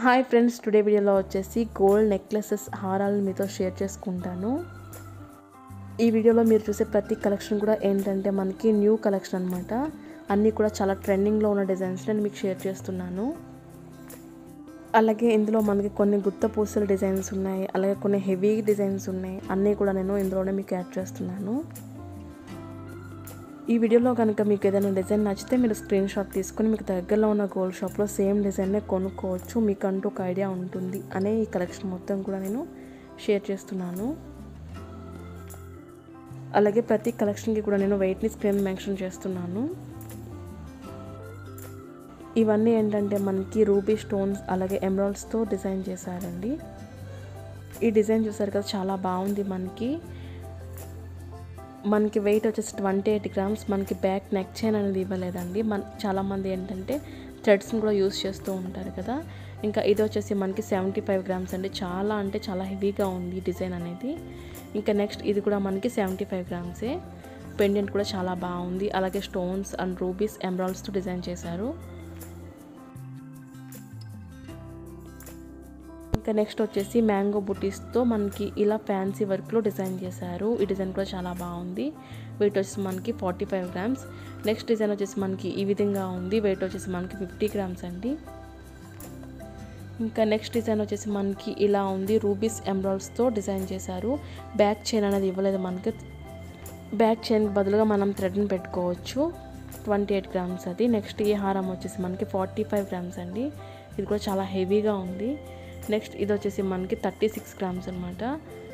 hi friends today వీడియోలో వచ్చేసి gold necklaces హారాలను మీతో షేర్ చేసుకుంటాను ఈ వీడియోలో మీరు చూసే ప్రతి కలెక్షన్ కూడా ఏంటంటే మనకి న్యూ కలెక్షన్ అనమాట అన్నీ కూడా చాలా ట్రెండింగ్లో ఉన్న డిజైన్స్ నేను మీకు షేర్ చేస్తున్నాను అలాగే ఇందులో మనకి కొన్ని గుత్త పూసల డిజైన్స్ ఉన్నాయి అలాగే కొన్ని హెవీ డిజైన్స్ ఉన్నాయి అన్నీ కూడా నేను ఇందులోనే మీకు యాడ్ చేస్తున్నాను ఈ వీడియోలో కనుక మీకు ఏదైనా డిజైన్ నచ్చితే మీరు స్క్రీన్ షాట్ తీసుకొని మీకు దగ్గరలో ఉన్న గోల్డ్ షాప్లో సేమ్ డిజైన్నే కొనుక్కోవచ్చు మీకంటూ ఒక ఐడియా ఉంటుంది అనే ఈ కలెక్షన్ మొత్తం కూడా నేను షేర్ చేస్తున్నాను అలాగే ప్రతి కలెక్షన్కి కూడా నేను వెయిట్ని స్క్రీన్ మెన్షన్ చేస్తున్నాను ఇవన్నీ ఏంటంటే మనకి రూబీ స్టోన్స్ అలాగే ఎమరాల్డ్స్తో డిజైన్ చేశారండి ఈ డిజైన్ చూసారు కదా చాలా బాగుంది మనకి మనకి వెయిట్ వచ్చేసి ట్వంటీ ఎయిట్ గ్రామ్స్ మనకి బ్యాక్ నెక్ చైన్ అనేది ఇవ్వలేదండి మన చాలామంది ఏంటంటే థ్రెడ్స్ని కూడా యూస్ చేస్తూ ఉంటారు కదా ఇంకా ఇది వచ్చేసి మనకి సెవెంటీ ఫైవ్ గ్రామ్స్ అండి చాలా అంటే చాలా హెవీగా ఉంది డిజైన్ అనేది ఇంకా నెక్స్ట్ ఇది కూడా మనకి సెవెంటీ ఫైవ్ గ్రామ్సే పెండెంట్ కూడా చాలా బాగుంది అలాగే స్టోన్స్ అండ్ రూబీస్ ఎమరాల్డ్స్తో డిజైన్ చేశారు ఇంకా నెక్స్ట్ వచ్చేసి మ్యాంగో బుటీస్తో మనకి ఇలా ఫ్యాన్సీ వర్క్లో డిజైన్ చేశారు ఈ డిజైన్ కూడా చాలా బాగుంది వెయిట్ వచ్చేసి మనకి forty five grams next design వచ్చేసి మనకి ఈ విధంగా ఉంది వెయిట్ వచ్చేసి మనకి ఫిఫ్టీ గ్రామ్స్ అండి ఇంకా నెక్స్ట్ డిజైన్ వచ్చేసి మనకి ఇలా ఉంది రూబీస్ ఎమరాల్డ్స్తో డిజైన్ చేశారు బ్యాక్ చైన్ అనేది ఇవ్వలేదు మనకి బ్యాక్ చైన్ బదులుగా మనం థ్రెడ్ని పెట్టుకోవచ్చు ట్వంటీ ఎయిట్ గ్రామ్స్ అది నెక్స్ట్ ఈ హారం వచ్చేసి మనకి ఫార్టీ ఫైవ్ గ్రామ్స్ అండి ఇది కూడా చాలా హెవీగా ఉంది నెక్స్ట్ ఇది వచ్చేసి మనకి థర్టీ సిక్స్ గ్రామ్స్ అనమాట